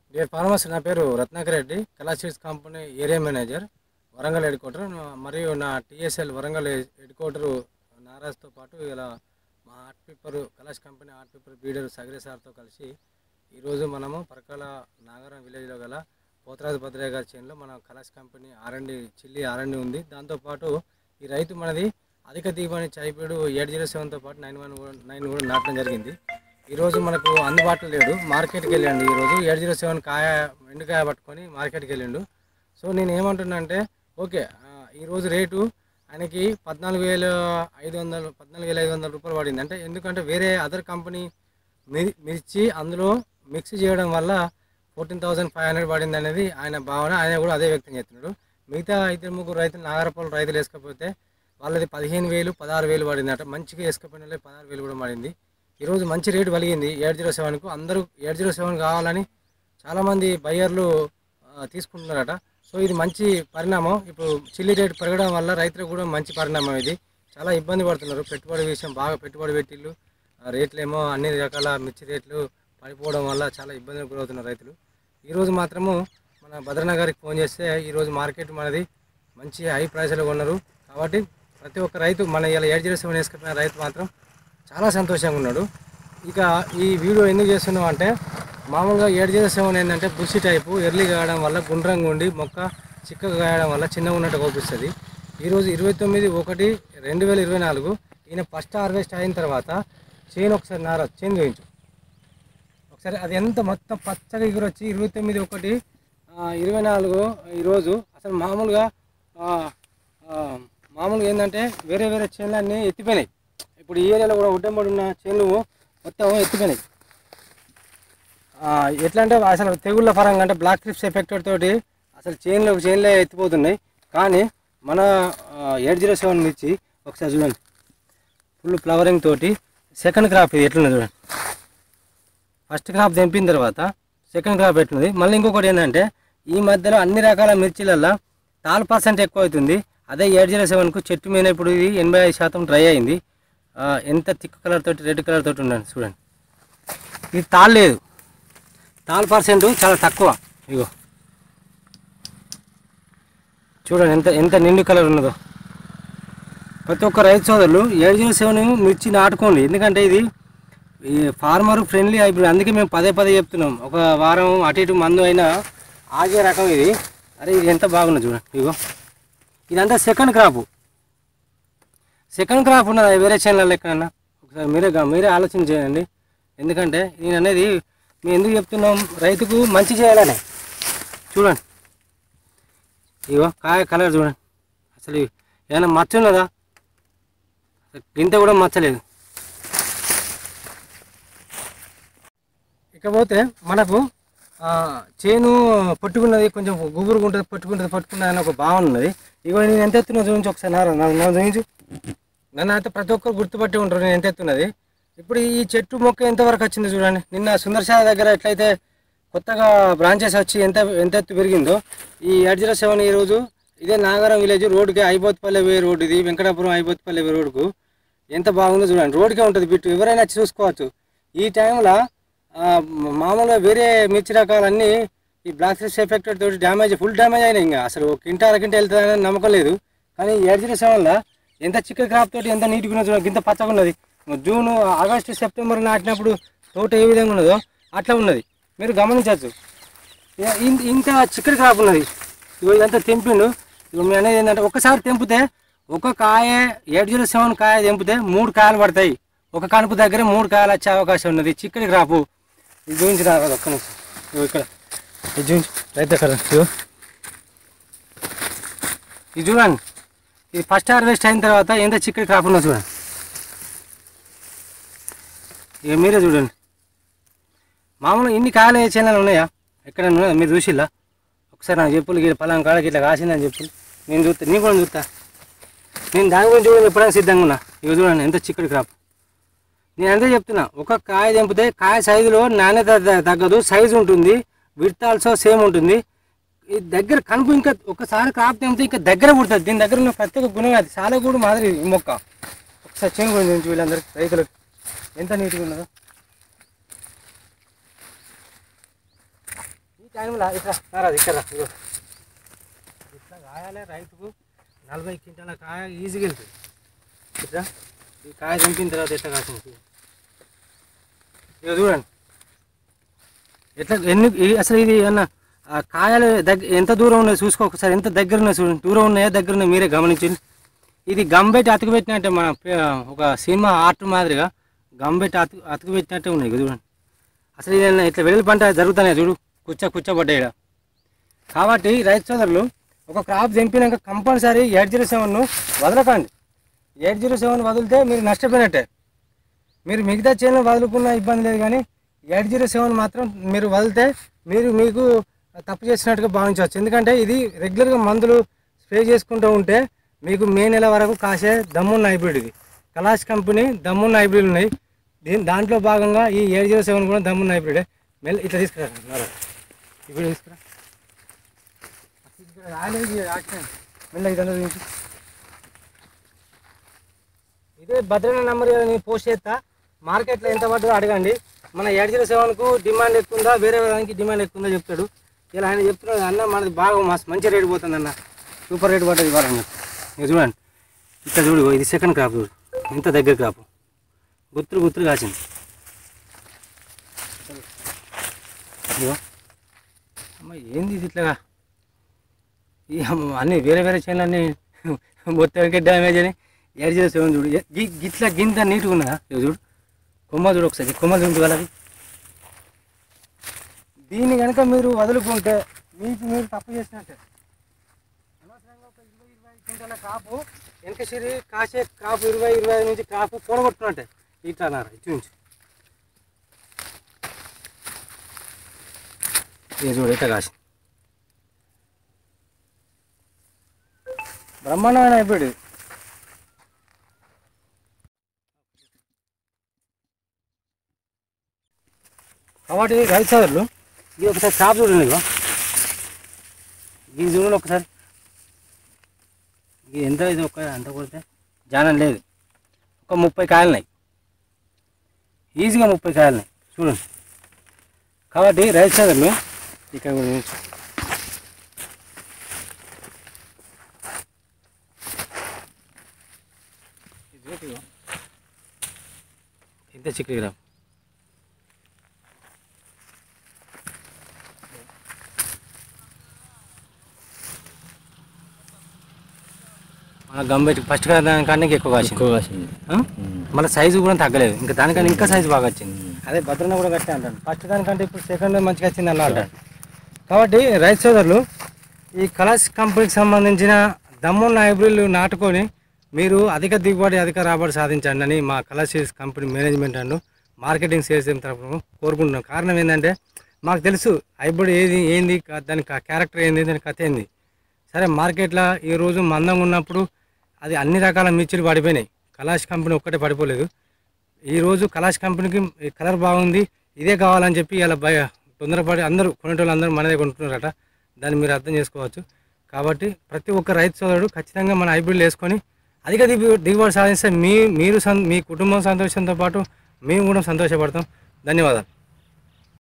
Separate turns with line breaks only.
Dear farmers నా పేరు Ratnakar Reddy Kalash Seeds company area manager Warangal head quarter మరియు నా టీఎస్ఎల్ వరంగల్ హెడ్ క్వార్టర్ నారాజ్తో పాటు ఇలా మా ఆర్ట్ పేపర్ కలాష్ కంపెనీ ఆర్ట్ పేపర్ బీడర్ సగరే సార్తో కలిసి ఈరోజు మనము పరకాల నాగరం విలేజ్లో గల పోతరాజు భద్రయ్య గారి చేనులో మన Kalash company RMD chilli RMD ఉంది దాంతోపాటు ఈ రైతు మనది అధిక దిగుబడి చైపేడు ఎయిట్ జీరో సెవెన్తో పాటు నైన్ వన్ నైన్ కూడా నాటడం జరిగింది ఈరోజు మనకు అందుబాటులో లేడు మార్కెట్కి వెళ్ళండి ఈరోజు ఎయిట్ జీరో సెవెన్ కాయ ఎండుకాయ పట్టుకొని మార్కెట్కి వెళ్ళిండు సో నేను ఏమంటున్నా అంటే ఓకే ఆ, ఈరోజు రేటు ఆయనకి పద్నాలుగు వేల ఐదు వందలు పద్నాలుగు వేల ఐదు వందల రూపాయలు పడింది అంటే ఎందుకంటే వేరే అదర్ కంపెనీ మిర్ మిర్చి అందులో మిక్స్ చేయడం వల్ల ఫోర్టీన్ థౌసండ్ ఫైవ్ హండ్రెడ్ పడింది అనేది ఆయన భావన ఆయన కూడా అదే వ్యక్తం చేస్తున్నాడు మిగతా ఇద్దరు ముగ్గురు రైతులు నాగరపల్లి రైతులు వేసుకపోతే వాళ్ళది పదిహేను వేలు పదహారు వేలు పడింది అట మంచిగా వేసుకపోయిన వాళ్ళకి పదహారు వేలు కూడా పడింది ఈరోజు మంచి రేటు పలిగింది ఎయిట్ జీరో సెవెన్కు అందరూ ఎయిట్ జీరో సెవెన్ కావాలని చాలామంది బయ్యర్లు ఆ, తీసుకుంటున్నారట సో ఇది మంచి పరిణామం ఇప్పుడు చిల్లి రేటు పెరగడం వల్ల రైతులకు కూడా మంచి పరిణామం ఇది చాలా ఇబ్బంది పడుతున్నారు పెట్టుబడి విషయం బాగా పెట్టుబడి పెట్టిళ్ళు ఆ రేట్లేమో అన్ని రకాల మిర్చి రేట్లు పడిపోవడం వల్ల చాలా ఇబ్బందులకు గురవుతున్నారు రైతులు ఈరోజు మాత్రము మన భద్రన్న గారికి ఫోన్ చేస్తే ఈరోజు మార్కెట్ మనది మంచి హై ప్రైస్లో కొన్నారు కాబట్టి ప్రతి ఒక్క రైతు మన ఇలా ఏడు జీరో సెవెన్ వేసుకున్న రైతు మాత్రం చాలా సంతోషంగా ఉన్నాడు ఇక ఈ వీడియో ఎందుకు చేస్తున్నాం అంటే మామూలుగా ఏడు జీరో సెవెన్ ఏంటంటే బుషి టైపు ఎర్లీ కాయడం వల్ల గుండ్రంగా ఉండి మొక్క చిక్కగా కాయడం వల్ల చిన్నగా ఉన్నట్టు కనిపిస్తుంది ఈరోజు ఇరవై తొమ్మిది ఒకటి రెండు వేల ఇరవై నాలుగు ఈయన ఫస్ట్ హార్వెస్ట్ అయిన తర్వాత చేను ఒకసారి నార చేను చూపించు ఒకసారి అది ఎంత మొత్తం పచ్చగా ఎగురొచ్చి ఇరవై తొమ్మిది ఒకటి ఆ, ఇరవై నాలుగు ఈరోజు అసలు మామూలుగా ఆ, ఆ, మామూలుగా ఏంటంటే వేరే వేరే చేనులు అన్నీ ఎత్తిపోయినాయి ఇప్పుడు ఈ ఏరియాలో కూడా ఉడ్డంబడి ఉన్న చేనులు మొత్తం ఎత్తిపోయినాయి ఆ, ఎట్లా అంటే అసలు తెగుళ్ళ పరంగా అంటే బ్లాక్ ట్రిప్స్ ఎఫెక్ట్ తోటి అసలు చేనులో చేనులే ఎత్తిపోతున్నాయి కానీ మన ఎయిట్ జీరో సెవెన్ మిర్చి ఒకసారి చూడండి ఫుల్ ఫ్లవరింగ్ తోటి సెకండ్ క్రాప్ ఇది ఎట్లున్నది చూడండి ఫస్ట్ క్రాప్ తెంపిన తర్వాత సెకండ్ క్రాప్ ఎట్లుంది మళ్ళీ ఇంకొకటి ఏంటంటే ఈ మధ్యలో అన్ని రకాల మిర్చిలల్లో తాల్ పర్సెంట్ ఎక్కువ అవుతుంది అదే ఎయిట్ జీరో సెవెన్కు చెట్టు మీద ఇప్పుడు ఇది ఎనభై ఐదు శాతం డ్రై అయింది ఆ, ఎంత థిక్ కలర్ తోటి రెడ్ కలర్ తోటి ఉండండి చూడండి ఇది తాల్ లేదు తాల్ పర్సెంట్ చాలా తక్కువ ఇగో చూడండి ఎంత ఎంత నిండు కలర్ ఉన్నదో ప్రతి ఒక్క రైతు సోదరులు ఏడు జీరో సెవెన్ మిర్చి నాటుకోండి ఎందుకంటే ఇది ఈ ఫార్మర్ ఫ్రెండ్లీ హైబ్రిడ్ అందుకే మేము పదే పదే చెప్తున్నాం ఒక వారం అటు ఇటు మందు అయినా ఆగే రకం ఇది అరే ఇది ఎంత బాగున్నది చూడండి ఇగో ఇదంతా సెకండ్ క్రాప్ సెకండ్ క్రాప్ ఉన్నదా వేరే ఛానల్ ఎక్కడన్నా ఒకసారి మీరే గా- మీరే ఆలోచన చేయండి ఎందుకంటే నేను అనేది మేము ఎందుకు చెప్తున్నాం రైతుకు మంచి చేయాలని చూడండి ఇగో కాయ కలర్ చూడండి అసలు ఏమైనా మచ్చ ఉన్నదా గింత కూడా మచ్చలేదు ఇకపోతే మనకు ఆ, చేను పట్టుకున్నది కొంచెం గుబురుగా ఉంటుంది పట్టుకుంటుంది పట్టుకున్నది అని ఒక భావన ఉన్నది ఇగో నేను ఎంత ఎత్తున్నా చూపించి ఒకసారి నా నా- నా చూపించు నన్ను అయితే ప్రతి ఒక్కరు గుర్తుపట్టి ఉంటారు నేను ఎంత ఎత్తున్నది ఇప్పుడు ఈ చెట్టు మొక్క ఎంతవరకు వచ్చింది చూడండి నిన్న సుందర్శాల దగ్గర ఎట్లయితే కొత్తగా బ్రాంచెస్ వచ్చి ఎంత ఎంత ఎత్తు పెరిగిందో ఈ ఎయిట్ జీరో సెవెన్ ఈ రోజు ఇదే నాగరం విలేజ్ రోడ్డుకి ఐబోత్పల్లి వే రోడ్ ఇది వెంకటాపురం ఐబోత్పల్లి వే రోడ్డుకు ఎంత బాగుందో చూడండి రోడ్కే ఉంటుంది బిట్టు ఎవరైనా వచ్చి చూసుకోవచ్చు ఈ టైంలో మామూలుగా వేరే మిర్చి రకాలన్నీ ఈ బ్లాక్ స్ట్రెస్ ఎఫెక్ట్ తోటి డ్యామేజ్ ఫుల్ డ్యామేజ్ అయినాయి ఇంకా అసలు కింట అరకింట వెళ్తుందని నమ్మకం లేదు కానీ ఎయిట్ జీరో సెవెన్లో ఎంత చిక్క క్రాప్ తోటి ఎంత నీట్గా ఉన్నదో చూడండి ఇంత పచ్చగా ఉన్నది జూన్ ఆగస్టు సెప్టెంబర్ నాటినప్పుడు తోట ఏ విధంగా ఉన్నదో అట్లా ఉన్నది మీరు గమనించవచ్చు ఇ- ఇం- ఇంకా చిక్కడి క్రాప్ ఉన్నది ఇగో ఇదంతా తెంపిండు ఇగో మీ అనేది ఏంటంటే ఒక్కసారి తెంపితే ఒక కాయ ఎయిట్ జీరో సెవెన్ కాయ తెంపితే మూడు కాయలు పడతాయి ఒక కనుపు దగ్గర మూడు కాయలు వచ్చే అవకాశం ఉన్నది చిక్కడి క్రాపు ఇది చూపించి రావాలి ఒక్క నిమిషం ఇగో ఇక్కడ ఇది చూపించు రైతు ఎక్కడ ఇగో ఇది చూడండి ఇది ఫస్ట్ హార్వెస్ట్ అయిన తర్వాత ఎంత చిక్కడి క్రాప్ ఉన్నదో చూడండి ఇక మీరే చూడండి మామూలుగా ఇన్ని కాయలు ఏ చేనాలు ఉన్నాయా ఎక్కడ ఉన్నాయా మీరు చూసిల్లా ఒకసారి నాకు చెప్పులు గిట్ల పలానా కాడకి ఇట్లా కాసిందని చెప్పు నేను చూస్తా నేను కూడా చూస్తా నేను దాని గురించి కూడా చెప్పడానికి సిద్ధంగా ఉన్నా ఇక చూడండి ఎంత చిక్కడి క్రాప్ నేను అంతే చెప్తున్నా ఒక కాయ తెంపితే కాయ సైజులో నాణ్యత త- తగ్గదు సైజు ఉంటుంది విడత ఆల్సో సేమ్ ఉంటుంది ఈ దగ్గర కనుపు ఇంకా ఒకసారి క్రాప్ తెంపితే ఇంకా దగ్గర పుడుతుంది దీని దగ్గర ఉన్న ప్రత్యేక గుణం అది చాలా కూడా మాదిరి ఈ మొక్క ఒకసారి చేను గురించి చూపించు వీళ్ళందరికీ రైతులకు ఎంత నీట్గా ఉన్నదో ఈ ఈ టైంలో ఇట్లా నారాజు ఇక్కడ రా, ఇగో. ఇట్లా కాయాలి రైతుకు నలభై క్వింటాల కాయ ఈజీగా వెళ్తుంది ఇట్లా ఈ కాయ దింపిన తర్వాత ఎట్లా కాసింది ఇక చూడండి ఎట్లా ఎన్ని ఈ- అసలు ఇది అన్న ఆ కాయలు దగ్గర ఎంత దూరం ఉన్నాయో చూసుకో ఒకసారి ఎంత దగ్గర ఉన్నాయి చూడండి దూరం ఉన్నాయో దగ్గర ఉన్నాయో మీరే గమనించండి ఇది గమ్ పెట్టి అతుకు పెట్టినట్టే మన పే- ఒక సినిమా ఆర్ట్ మాదిరిగా గమ్ పెట్టి అతుకు అతుకు పెట్టినట్టే ఉన్నాయి ఇక చూడండి అసలు ఇది ఏమన్నా ఇట్లా వెలుగు పంట జరుగుతున్నాయి చూడు కుచ్చ కుచ్చబడ్డాయి ఈడ. కాబట్టి రైతు సోదరులు ఒక క్రాప్ తెంపినాక కంపల్సరీ ఎయిట్ జీరో సెవెన్ను వదలకండి ఎయిట్ జీరో సెవెన్ వదిలితే మీరు నష్టపోయినట్టే మీరు మిగతా చేనులు వదులుకున్న ఇబ్బంది లేదు కానీ ఎయిట్ జీరో సెవెన్ మాత్రం మీరు వదిలితే మీరు మీకు తప్పు చేసినట్టుగా భావించవచ్చు ఎందుకంటే ఇది రెగ్యులర్గా మందులు స్ప్రే చేసుకుంటూ ఉంటే మీకు మే నెల వరకు కాసే దమ్మున్న హైబ్రిడ్ ఇది కలాష్ కంపెనీ దమ్మున్న హైబ్రిడ్ ఉన్నాయి దీని దాంట్లో భాగంగా ఈ ఎయిట్ జీరో సెవెన్ కూడా దమ్మున్న హైబ్రిడే మెల్ల ఇట్లా తీసుకురా నారా. ఇప్పుడు తీసుకురా తీసుకురా. రాలేదు ఇది రాసిన. మెల్ల ఇదంతా చూపించు. ఇదే భద్రన నెంబర్ నేను పోస్ట్ చేస్తా మార్కెట్లో ఎంత పడ్డదో అడగండి మన ఎయిట్ జీరో సెవెన్కు డిమాండ్ ఎక్కువ ఉందా వేరే దానికి డిమాండ్ ఎక్కువ ఉందా చెప్తాడు ఇలా ఆయన చెప్తున్నాడు అన్న మనది బాగా మస్తు మంచి రేటు పోతుంది అన్న సూపర్ రేట్ పడ్డది ఇవ్వాలన్న ఇక చూడండి ఇక్కడ చూడు ఇగో ఇది సెకండ్ క్రాప్ చూడు ఇంత దగ్గర క్రాప్ గుత్తులు గుత్తులు కాసింది ఇదిగో అమ్మ ఏంది ఇది ఇట్లా ఈ అమ్మ అన్నీ వేరే వేరే చేనులు అన్నీ మొత్తానికి డ్యామేజ్ అని ఏడు జీరో సెవెన్ చూడు ఏ- గి- గిట్లా గింత నీట్గా ఉన్నదా ఇదిగో చూడు కొమ్మ చూడు ఒకసారి కొమ్మ చూడు వాళ్ళది దీన్ని కనుక మీరు వదులుకుంటే మీకు మీరు తప్పు చేసినట్టే అనవసరంగా ఒక ఇరవై ఇరవై ఐదు క్వింటాల కాపు వెనక సిరి కాసే కాపు ఇరవై ఇరవై ఐదు నుంచి కాపు కూడగొట్టుకున్నట్టే ఇట్లా అన్నారు ఇటు నుంచి ఇది చూడు ఇట్లా కాసి బ్రహ్మాండమైన అయిపోయాడు ఇది. కాబట్టి రైతు సోదరులు ఇది ఒకసారి షాప్ చూడండి ఇగో ఇది చూడండి ఒకసారి ఇది ఎంత ఇది ఒక ఎంత కొడితే జానం లేదు ఒక ముప్పై కాయలున్నాయి ఈజీగా ముప్పై కాయలున్నాయి చూడండి కాబట్టి రైతు సోదరులు ఇక్కడ కూడా చూడండి. ఇది చూడు ఇగో. ఇంత చిక్కగా రా మన గంబెట్టి ఫస్ట్ దానికన్నా ఎక్కువ కాసింది
ఎక్కువ కాసింది
ఆ? మళ్ళీ సైజు కూడా తగ్గలేదు ఇంకా దానికన్నా ఇంకా సైజు బాగా వచ్చింది అదే భద్రన కూడా కట్టే అంటాడు ఫస్ట్ దానికంటే ఇప్పుడు సెకండ్ మంచిగా వచ్చింది అన్న అంటాడు కాబట్టి రైతు సోదరులు ఈ కలర్స్ కంపెనీకి సంబంధించిన దమ్మున్న హైబ్రిడ్లు నాటుకొని మీరు అధిక దిగుబడి అధిక రాబడి సాధించండి అని మా colour seeds company management and marketing sales team తరఫున కోరుకుంటున్నాం కారణం ఏంటంటే మాకు తెలుసు హైబ్రిడ్ ఏది ఏంది కా- దాని కా- క్యారెక్టర్ ఏంది దాని కథ ఏంది సరే మార్కెట్లో ఈ రోజు మందంగా ఉన్నప్పుడు అది అన్ని రకాల మిర్చిలు పడిపోయినాయి కలాష్ కంపెనీ ఒక్కటే పడిపోలేదు ఈరోజు కలాష్ కంపెనీకి ఈ కలర్ బాగుంది ఇదే కావాలని చెప్పి ఇలా భయ తొందరపడి అందరూ కొనేటోళ్ళు అందరూ మనదే కొంటున్నారట దాన్ని మీరు అర్థం చేసుకోవచ్చు కాబట్టి ప్రతి ఒక్క రైతు సోదరుడు ఖచ్చితంగా మన హైబ్రిడ్లు వేసుకొని అధిక దిగు దిగుబడి సాధిస్తే మీ మీరు సం మీ కుటుంబం సంతోషంతో పాటు మేము కూడా సంతోషపడతాం ధన్యవాదాలు